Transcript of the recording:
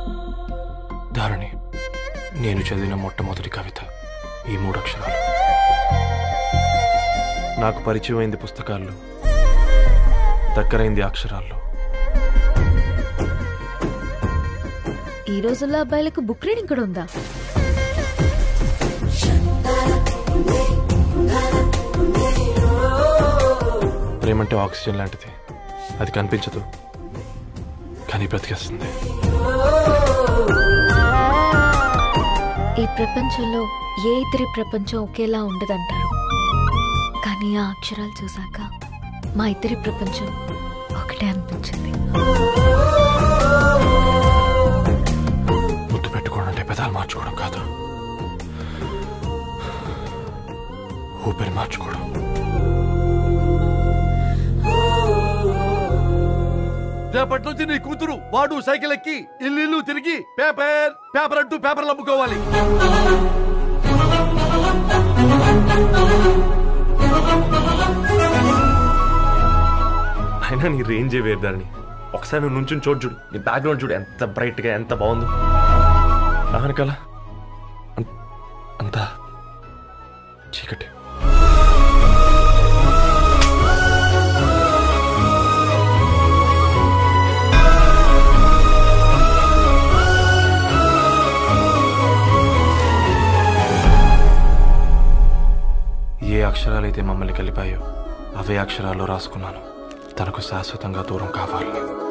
ధారణి నేను చదివిన మొట్టమొదటి కవిత ఈ మూడు అక్షరాలు నాకు పరిచయమైంది పుస్తకాల్లో దగ్గరైంది అక్షరాల్లో ఈ రోజుల్లో అబ్బాయిలకు బుక్ రీడింగ్ కూడా ఉందా ప్రేమంటే ఆక్సిజన్ లాంటిది అది కనిపించదు కానీ బ్రతికేస్తుంది ఈ ప్రపంచంలో ఏ ఇద్దరి ప్రపంచం ఒకేలా ఉండదంటారు కానీ ఆ అక్షరాలు చూసాక మా ఇద్దరి ప్రపంచం ఒకటే అనిపించింది ముద్దు పెట్టుకోవడం అంటే పెదాలు మార్చుకోవడం కాదు ఊపిరి మార్చుకోవడం రేపటి నుంచి నీ కూతురు వాడు సైకిల్ ఎక్కి ఇల్లు ఇల్లు తిరిగి పేపర్ పేపర్ అంటూ పేపర్లు అమ్ముకోవాలి అయినా నీ రేంజే వేరుదారని ఒకసారి నువ్వు నుంచుని చోటు చూడు నీ బ్యాక్గ్రౌండ్ చూడు ఎంత బ్రైట్గా ఎంత బాగుందో నా వెనకాల అం- అంతా చీకటి ఏ అక్షరాలైతే మమ్మల్ని కలిపాయో అవే అక్షరాల్లో రాసుకున్నాను తనకు శాశ్వతంగా దూరం కావాలి